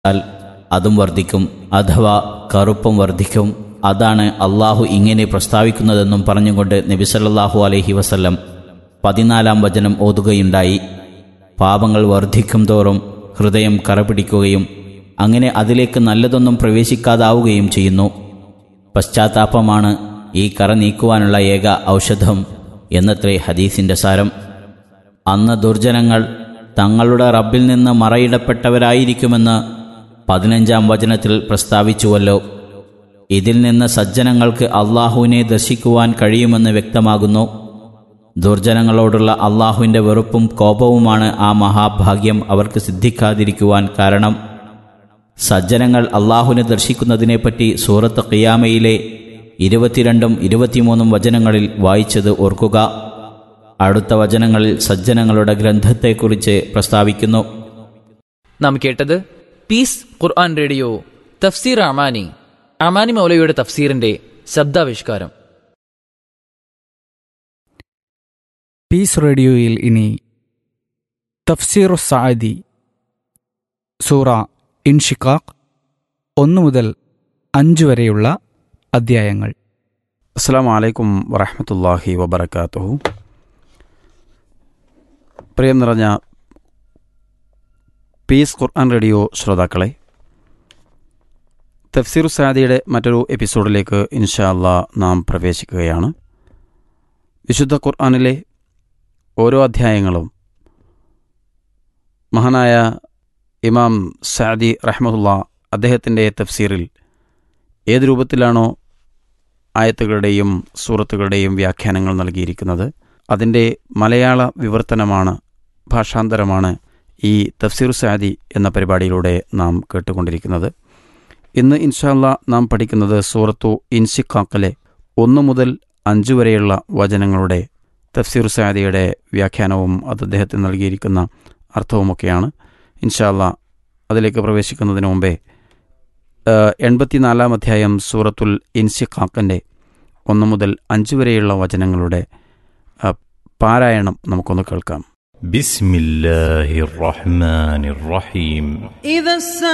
ാൽ അതും വർദ്ധിക്കും അഥവാ കറുപ്പും വർദ്ധിക്കും അതാണ് അള്ളാഹു ഇങ്ങനെ പ്രസ്താവിക്കുന്നതെന്നും പറഞ്ഞുകൊണ്ട് നബി സല്ലല്ലാഹു അലൈഹി വസല്ലം പതിനാലാം വചനം ഓതുകയുണ്ടായി പാപങ്ങൾ വർദ്ധിക്കും തോറും ഹൃദയം കറപിടിക്കുകയും അങ്ങനെ അതിലേക്ക് നല്ലതൊന്നും പ്രവേശിക്കാതാവുകയും ചെയ്യുന്നു പശ്ചാത്താപമാണ് ഈ കറ നീക്കുവാനുള്ള ഏക ഔഷധം എന്നത്രേ ഹദീസിൻ്റെ സാരം അന്ന് ദുർജനങ്ങൾ തങ്ങളുടെ റബ്ബിൽ നിന്ന് മറയിടപ്പെട്ടവരായിരിക്കുമെന്ന് പതിനഞ്ചാം വചനത്തിൽ പ്രസ്താവിച്ചുവല്ലോ ഇതിൽ നിന്ന് സജ്ജനങ്ങൾക്ക് അള്ളാഹുവിനെ ദർശിക്കുവാൻ കഴിയുമെന്ന് വ്യക്തമാകുന്നു ദുർജനങ്ങളോടുള്ള അള്ളാഹുവിൻ്റെ വെറുപ്പും കോപവുമാണ് ആ മഹാഭാഗ്യം അവർക്ക് സിദ്ധിക്കാതിരിക്കുവാൻ കാരണം സജ്ജനങ്ങൾ അള്ളാഹുവിനെ ദർശിക്കുന്നതിനെപ്പറ്റി സൂറത്ത് ഖിയാമയിലെ ഇരുപത്തിരണ്ടും ഇരുപത്തിമൂന്നും വചനങ്ങളിൽ വായിച്ചത് ഓർക്കുക അടുത്ത വചനങ്ങളിൽ സജ്ജനങ്ങളുടെ ഗ്രന്ഥത്തെക്കുറിച്ച് പ്രസ്താവിക്കുന്നു നാം കേട്ടത് പീസ് ഖുർആൻ റേഡിയോ തഫ്സീർ അമാനി അമാനി മൗലയുടെ തഫ്സീറിന്റെ ശബ്ദാവിഷ്കാരം പീസ് റേഡിയോയിൽ ഇനി തഫ്സീറു സാദി സൂറ ഇൻഷിഖാഖ് ഒന്ന് മുതൽ അഞ്ച് വരെയുള്ള അധ്യായങ്ങൾ അസ്സാം വലൈക്കും വറഹമത്തല്ലാഹി വബർക്കാത്തുഹു പ്രിയം നിറഞ്ഞ പീസ് ഖുർആൻ റേഡിയോ ശ്രോതാക്കളെ തഫ്സീർ സാദിയുടെ മറ്റൊരു എപ്പിസോഡിലേക്ക് ഇൻഷാ അല്ലാ നാം പ്രവേശിക്കുകയാണ് വിശുദ്ധ ഖുർആനിലെ ഓരോ അധ്യായങ്ങളും മഹാനായ ഇമാം സാദി റഹ്മത്തുള്ള അദ്ദേഹത്തിൻ്റെ തഫ്സീറിൽ ഏത് രൂപത്തിലാണോ ആയത്തുകളുടെയും സൂറത്തുകളുടെയും വ്യാഖ്യാനങ്ങൾ നൽകിയിരിക്കുന്നത് അതിൻ്റെ മലയാള വിവർത്തനമാണ് ഭാഷാന്തരമാണ് ഈ തഫ്സീർ സാദി എന്ന പരിപാടിയിലൂടെ നാം കേട്ടുകൊണ്ടിരിക്കുന്നത് ഇന്ന് ഇൻഷാല്ല നാം പഠിക്കുന്നത് സൂറത്തു ഇൻസിഖാക്കിലെ ഒന്ന് മുതൽ അഞ്ച് വരെയുള്ള വചനങ്ങളുടെ തഫ്സീർ സാദിയുടെ വ്യാഖ്യാനവും അത് അദ്ദേഹത്തിന് നൽകിയിരിക്കുന്ന അർത്ഥവുമൊക്കെയാണ് ഇൻഷാല്ല അതിലേക്ക് പ്രവേശിക്കുന്നതിന് മുമ്പേ എൺപത്തിനാലാം അധ്യായം സൂറത്തുൽ ഇൻസിഖാക്കിൻ്റെ ഒന്ന് മുതൽ അഞ്ച് വരെയുള്ള വചനങ്ങളുടെ ആ, പാരായണം നമുക്കൊന്ന് കേൾക്കാം بسم الله الرحمن الرحيم إذا السماء